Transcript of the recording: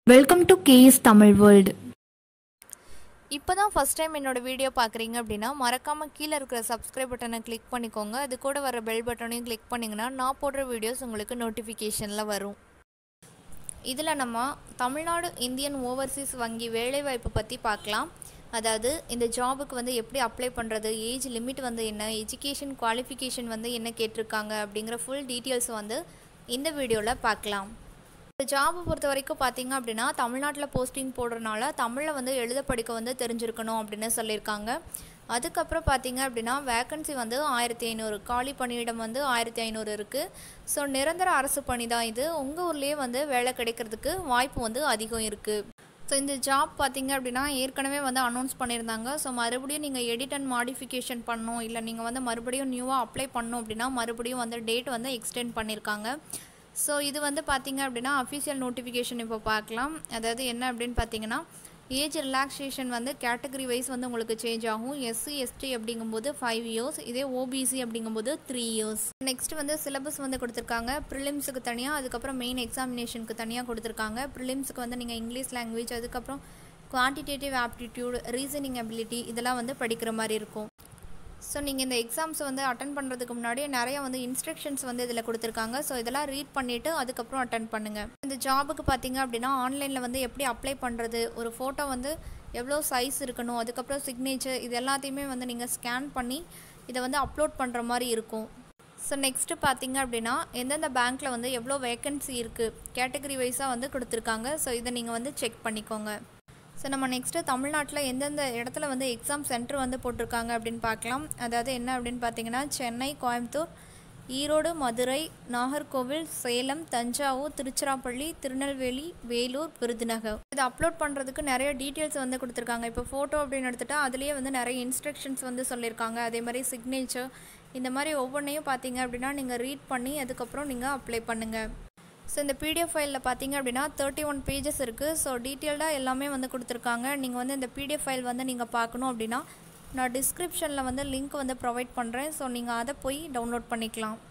welcome to KS Tamil world இப்போ தான் first time என்னோட வீடியோ பார்க்குறீங்க அப்படின்னா மறக்காமல் கீழே இருக்கிற சப்ஸ்கிரைப் பட்டனை கிளிக் பண்ணிக்கோங்க அது கூட வர பெல் பட்டனையும் கிளிக் பண்ணிங்கன்னா நான் போடுற வீடியோஸ் உங்களுக்கு நோட்டிஃபிகேஷனில் வரும் இதில் நம்ம தமிழ்நாடு இந்தியன் ஓவர்சீஸ் வங்கி வேலைவாய்ப்பு பற்றி பார்க்கலாம் அதாவது இந்த ஜாபுக்கு வந்து எப்படி அப்ளை பண்ணுறது ஏஜ் லிமிட் வந்து என்ன எஜுகேஷன் குவாலிஃபிகேஷன் வந்து என்ன கேட்டிருக்காங்க அப்படிங்கிற ஃபுல் டீட்டெயில்ஸ் வந்து இந்த வீடியோவில் பார்க்கலாம் இந்த ஜாபை பொறுத்த வரைக்கும் பார்த்தீங்க அப்படின்னா தமிழ்நாட்டில் போஸ்டிங் போடுறதுனால தமிழில் வந்து எழுத படிக்க வந்து தெரிஞ்சிருக்கணும் அப்படின்னு சொல்லியிருக்காங்க அதுக்கப்புறம் பார்த்தீங்க அப்படின்னா வேக்கன்சி வந்து ஆயிரத்தி ஐநூறு காலி பணியிடம் வந்து ஆயிரத்தி ஐநூறு இருக்குது ஸோ நிரந்தர அரசு பணி தான் இது உங்கள் ஊர்லேயே வந்து வேலை கிடைக்கிறதுக்கு வாய்ப்பு வந்து அதிகம் இருக்குது ஸோ இந்த ஜாப் பார்த்தீங்க அப்படின்னா ஏற்கனவே வந்து அனௌன்ஸ் பண்ணியிருந்தாங்க ஸோ மறுபடியும் நீங்கள் எடிட் அண்ட் மாடிஃபிகேஷன் பண்ணணும் இல்லை நீங்கள் வந்து மறுபடியும் நியூவாக அப்ளை பண்ணணும் அப்படின்னா மறுபடியும் வந்து டேட் வந்து எக்ஸ்டெண்ட் பண்ணியிருக்காங்க ஸோ இது வந்து பார்த்தீங்க அப்படின்னா அஃபிஷியல் நோட்டிஃபிகேஷன் இப்போ பார்க்கலாம் அதாவது என்ன அப்படின்னு பார்த்தீங்கன்னா ஏஜ் ரிலாக்ஸேஷன் வந்து கேட்டகரி வைஸ் வந்து உங்களுக்கு சேஞ்ச் ஆகும் எஸ்சி எஸ்டி அப்படிங்கும்போது ஃபைவ் இயர்ஸ் இதே ஓபிசி அப்படிங்கும்போது த்ரீ இயர்ஸ் நெக்ஸ்ட் வந்து சிலபஸ் வந்து கொடுத்துருக்காங்க ப்ரிலிம்ஸுக்கு தனியாக அதுக்கப்புறம் மெயின் எக்ஸாமினேஷனுக்கு தனியாக கொடுத்துருக்காங்க ப்ரிலிம்ஸுக்கு வந்து நீங்கள் இங்கிலீஷ் லாங்குவேஜ் அதுக்கப்புறம் குவான்டிடேட்டிவ் ஆப்டிடியூட் ரீசனிங் அபிலிட்டி இதெல்லாம் வந்து படிக்கிற மாதிரி இருக்கும் ஸோ நீங்கள் இந்த எக்ஸாம்ஸ் வந்து அட்டன் பண்ணுறதுக்கு முன்னாடியே நிறைய வந்து இன்ஸ்ட்ரக்ஷன்ஸ் வந்து இதில் கொடுத்துருக்காங்க ஸோ இதெல்லாம் ரீட் பண்ணிவிட்டு அதுக்கப்புறம் அட்டன் பண்ணுங்கள் இந்த ஜாபுக்கு பார்த்தீங்க அப்படின்னா ஆன்லைனில் வந்து எப்படி அப்ளை பண்ணுறது ஒரு ஃபோட்டோ வந்து எவ்வளோ சைஸ் இருக்கணும் அதுக்கப்புறம் சிக்னேச்சர் இது எல்லாத்தையுமே வந்து நீங்கள் ஸ்கேன் பண்ணி இதை வந்து அப்லோட் பண்ணுற மாதிரி இருக்கும் ஸோ நெக்ஸ்ட்டு பார்த்தீங்க அப்படின்னா எந்தெந்த பேங்க்கில் வந்து எவ்வளோ வேக்கன்சி இருக்குது கேட்டகரி வைஸாக வந்து கொடுத்துருக்காங்க ஸோ இதை நீங்கள் வந்து செக் பண்ணிக்கோங்க ஸோ நம்ம நெக்ஸ்ட்டு தமிழ்நாட்டில் எந்தெந்த இடத்துல வந்து எக்ஸாம் சென்டர் வந்து போட்டிருக்காங்க அப்படின்னு பார்க்கலாம் அதாவது என்ன அப்படின்னு பார்த்தீங்கன்னா சென்னை கோயம்புத்தூர் ஈரோடு மதுரை நாகர்கோவில் சேலம் தஞ்சாவூர் திருச்சிராப்பள்ளி திருநெல்வேலி வேலூர் விருதுநகர் இதை அப்லோட் பண்ணுறதுக்கு நிறைய டீட்டெயில்ஸ் வந்து கொடுத்துருக்காங்க இப்போ ஃபோட்டோ அப்படின்னு எடுத்துட்டா அதுலேயே வந்து நிறைய இன்ஸ்ட்ரக்ஷன்ஸ் வந்து சொல்லியிருக்காங்க அதே மாதிரி சிக்னேச்சர் இந்த மாதிரி ஒவ்வொன்றையும் பார்த்தீங்க அப்படின்னா நீங்கள் ரீட் பண்ணி அதுக்கப்புறம் நீங்கள் அப்ளை பண்ணுங்கள் ஸோ இந்த பிடிஎஃப் ஃபைலில் பார்த்தீங்க அப்படின்னா தேர்ட்டி ஒன் பேஜஸ் இருக்குது ஸோ டீட்டெயில்டாக எல்லாமே வந்து கொடுத்துருக்காங்க நீங்கள் வந்து இந்த பிடிஎஃப் ஃபைல் வந்து நீங்கள் பார்க்கணும் அப்படின்னா நான் டிஸ்கிரிப்ஷனில் வந்து லிங்க் வந்து ப்ரொவைட் பண்ணுறேன் ஸோ நீங்கள் அதை போய் டவுன்லோட் பண்ணிக்கலாம்